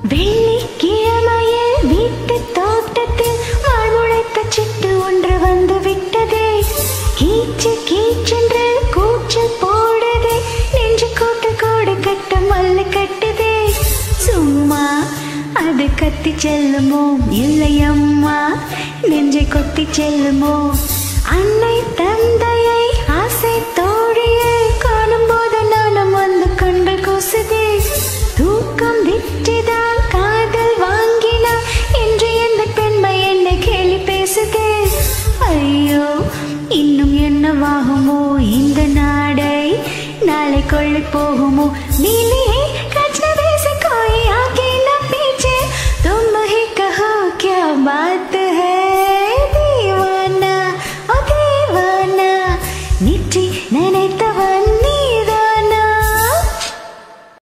வெள்ளிக்கிழமையில் வீட்டு தோட்டத்தில் வாழ்வுழைத்த சிட்டு ஒன்று வந்து விட்டதே கீச்சு கீச்சென்று கூச்சல் போடுதே நெஞ்சு கூட்டு கூடு கட்ட மல்லு கட்டுதே சும்மா அது கத்தி செல்லுமோ இல்லையம்மா நெஞ்சை கொத்தி செல்லுமோ அன்னை தந்தையை ஆசை தோழியை காணும் போது நானும் வந்து கண்கள் கூசுதே தூக்கம் விட்டுதான் காதல் வாங்கினான் என்று எந்த பெண்மை என்னை கேலி பேசுதே ஐயோ இன்னும் என்னவாகுமோ இந்த நாடை நாளை கொள்ளை போகுமோ நீலி